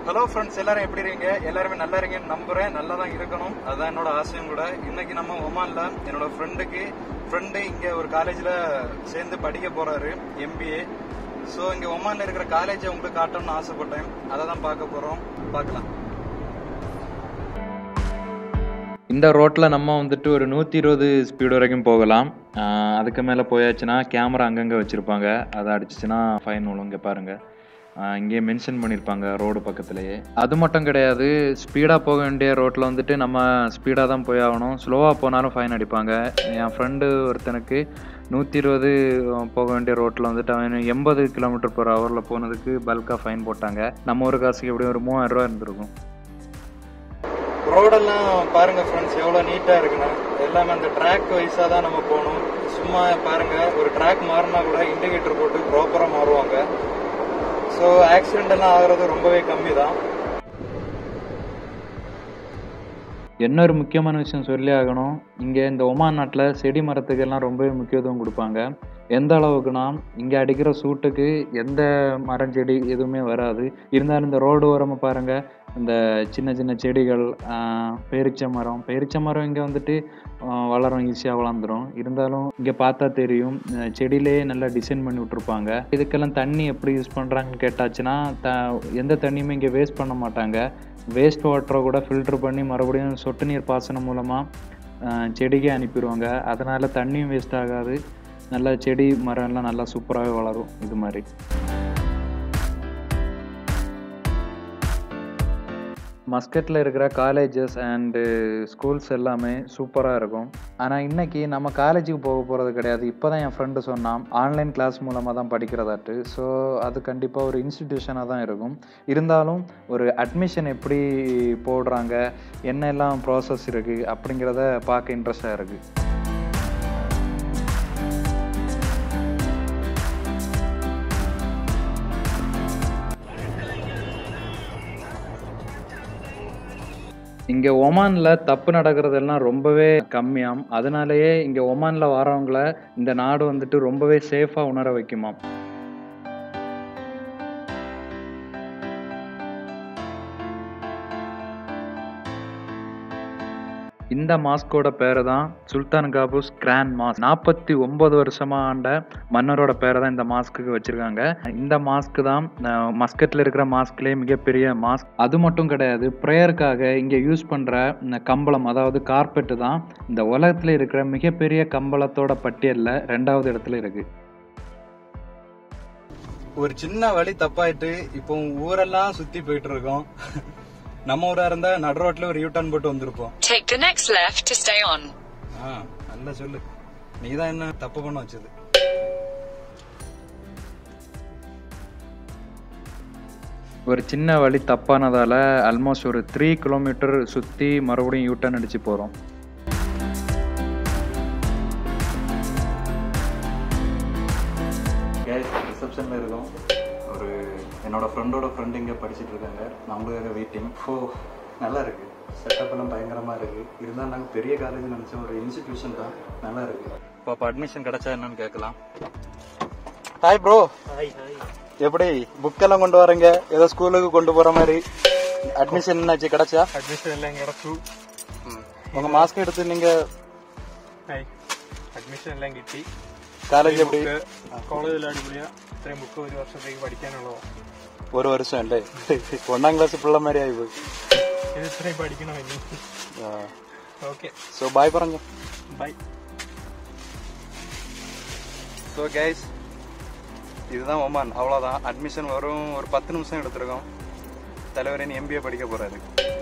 Hello friends எல்லாரும் எப்படி இருக்கீங்க எல்லாருமே நல்லா இருக்கீங்கன்னு நம்புறேன் நல்லா தான் இருக்கணும் அதுதான் என்னோட ஆசையும் கூட இன்னைக்கு நம்ம ஒமான்ல என்னோட ஃப்ரெண்டுக்கு ஃப்ரெண்டு இங்க ஒரு காலேஜ்ல சேர்ந்து படிக்க போறாரு எம்பிஏ ஸோ இங்க ஒமான்ல இருக்கிற காலேஜை உங்களுக்கு காட்டணும்னு ஆசைப்பட்டேன் அதை தான் பார்க்க போறோம் பார்க்கலாம் இந்த ரோட்டில் நம்ம வந்துட்டு ஒரு நூற்றி இருபது ஸ்பீடு வரைக்கும் போகலாம் ஆஹ் அதுக்கு மேலே போயாச்சுன்னா கேமரா அங்கங்கே வச்சுருப்பாங்க அதை அடிச்சிச்சுன்னா ஃபைன் விழும் இங்கே பாருங்கள் இங்கே மென்ஷன் பண்ணியிருப்பாங்க ரோடு பக்கத்துலேயே அது மட்டும் கிடையாது ஸ்பீடாக போக வேண்டிய ரோட்டில் வந்துட்டு நம்ம ஸ்பீடாக தான் போய் ஆகணும் ஸ்லோவாக போனாலும் ஃபைன் அடிப்பாங்க என் ஃப்ரெண்டு ஒருத்தனுக்கு நூற்றி இருபது போக வேண்டிய ரோட்டில் வந்துட்டு அவன் எண்பது கிலோமீட்டர் பர் ஹவரில் போனதுக்கு பல்காக ஃபைன் போட்டாங்க நம்ம ஒரு காசுக்கு எப்படியும் ஒரு மூவாயிரம் ரூபா இருந்திருக்கும் ரோடெல்லாம் பாருங்க ஃப்ரெண்ட்ஸ் எவ்வளோ நீட்டாக இருக்குன்னு எல்லாமே அந்த ட்ராக் வைஸாக தான் நம்ம போகணும் சும்மா பாருங்க ஒரு ட்ராக் மாறினா கூட இண்டிகேட்டர் போட்டு ப்ராப்பராக மாறுவாங்க ஸோ ஆக்சிடென்ட் எல்லாம் ஆகுறது ரொம்பவே கம்மி தான் இன்னொரு முக்கியமான விஷயம் சொல்லி ஆகணும் இங்கே இந்த ஒமான் நாட்டில் செடி மரத்துக்கெல்லாம் ரொம்பவே முக்கியத்துவம் கொடுப்பாங்க எந்த அளவுக்குனா இங்கே அடிக்கிற சூட்டுக்கு எந்த மரம் செடி எதுவுமே வராது இருந்தாலும் இந்த ரோடு ஓரமாக பாருங்கள் இந்த சின்ன சின்ன செடிகள் ஆஹ், பேரிச்ச மரம் பேரிச்ச மரம் இங்கே வந்துட்டு ஆஹ், வளரும் ஈஸியாக வளர்ந்துடும் இருந்தாலும் இங்கே பார்த்தா தெரியும் அஹ், செடியிலேயே நல்லா டிசைன் பண்ணி விட்ருப்பாங்க இதுக்கெல்லாம் தண்ணி எப்படி யூஸ் பண்ணுறாங்கன்னு கேட்டாச்சுன்னா த எந்த தண்ணியுமே இங்கே வேஸ்ட் பண்ண மாட்டாங்க வேஸ்ட் வாட்டரை கூட ஃபில்டர் பண்ணி மறுபடியும் சொட்டு நீர் பாசனம் மூலமாக செடிக்கே அனுப்பிடுவாங்க அதனால் தண்ணியும் வேஸ்ட் ஆகாது நல்லா செடி மரம் எல்லாம் நல்லா சூப்பராகவே வளரும் இது மாதிரி மஸ்கட்டில் இருக்கிற காலேஜஸ் அண்டு ஸ்கூல்ஸ் எல்லாமே சூப்பராக இருக்கும் ஆனால் இன்னைக்கு நம்ம காலேஜுக்கு போக போகிறது கிடையாது இப்போ தான் என் ஃப்ரெண்டு சொன்னான் ஆன்லைன் கிளாஸ் மூலமாக தான் படிக்கிறதாட்டு ஸோ அது கண்டிப்பாக ஒரு இன்ஸ்டிடியூஷனாக தான் இருக்கும் இருந்தாலும் ஒரு அட்மிஷன் எப்படி போடுறாங்க என்ன எல்லாம் ப்ராசஸ் இருக்குது அப்படிங்கிறத பார்க்க இன்ட்ரெஸ்டாக இருக்குது இங்கே ஒமானில் தப்பு நடக்கிறதெல்லாம் ரொம்பவே கம்மியாம் அதனாலேயே இங்கே ஒமானில் வரவங்கள இந்த நாடு வந்துட்டு ரொம்பவே சேஃபாக உணர வைக்குமாம் இந்த மாஸ்கோட பேரை தான் சுல்தான் காபூஸ் கிராண்ட் மாஸ்க் நாற்பத்தி ஒன்பது வருஷமா ஆண்ட மன்னரோட பேரை தான் இந்த மாஸ்க்கு வச்சிருக்காங்க இந்த மாஸ்க் தான் அஹ், மஸ்கட்ல இருக்கிற மாஸ்க்லேயே மிகப்பெரிய மாஸ்க் அது மட்டும் கிடையாது ப்ரேயருக்காக இங்கே யூஸ் பண்ற இந்த கம்பளம் அதாவது கார்பெட்டு தான் இந்த உலகத்துல இருக்கிற மிகப்பெரிய கம்பளத்தோட பட்டியலில் ரெண்டாவது இடத்துல இருக்கு ஒரு சின்ன வழி தப்பாயிட்டு இப்போ ஊரெல்லாம் சுத்தி போயிட்டு இருக்கோம் நம்ம ஊரா இருந்தா நடு ரோட்ல ஒரு யூ டர்ன் போட்டு வந்திருப்போம் Take the next left to stay on. ஆ நல்லா சொல்லு நீ தான் என்ன தப்பு பண்ண வச்சது ஒரு சின்ன வழி தப்பானதால ஆல்மோஸ்ட் ஒரு த்ரீ கிலோமீட்டர் சுற்றி மறுபடியும் யூட்டர்ன் அடிச்சு போகிறோம் கேஸ் ரிசப்ஷனில் இருக்கோம் ஒரு என்னோட ஃப்ரெண்டோட ஃப்ரெண்டு இங்கே படிச்சுட்டு இருக்காங்க நம்மளுக்காக வெயிட்டிங் ஓ நல்லா இருக்கு செட்டப் எல்லாம் பயங்கரமாக இருக்கு இருந்தாலும் நாங்கள் பெரிய காலேஜ் நினச்சோம் ஒரு இன்ஸ்டிடியூஷன் தான் நல்லா இருக்கு இப்போ அப்போ அட்மிஷன் கிடைச்சா என்னன்னு கேட்கலாம் ஹாய் ப்ரோ எப்படி புக்கெல்லாம் கொண்டு வரீங்க ஏதோ ஸ்கூலுக்கு கொண்டு போற மாதிரி அட்மிஷன் என்னாச்சு கிடைச்சா അഡ്മിഷൻ എല്ലാം കിടച്ചു உங்க மாஸ்க் எடுத்து நீங்க ഹായ് അഡ്മിഷൻ എല്ലാം കിട്ടി காலேஜ் எப்படி കോളേജിൽ അടിപൊളിയാ ഇത്രയും ബുക്ക് ഒരു വർഷത്തേക്ക് പഠിക്കാനുള്ളതോ ஒரு வருஷம் அല്ലേ ஒன்னாம் கிளாஸ் பிள்ளை மாதிரி ஆகி போய் ഇത് ഇത്രയും പഠിക്കണം ഇനി ഓക്കെ ஸோ பாய் பறங்க ബൈ ஸோ கைஸ் இதுதான் ஒமான் அவ்வளோதான் அட்மிஷன் வரும் ஒரு பத்து நிமிஷம் எடுத்திருக்கோம் தலைவர் எம்பிஏ படிக்க போறாரு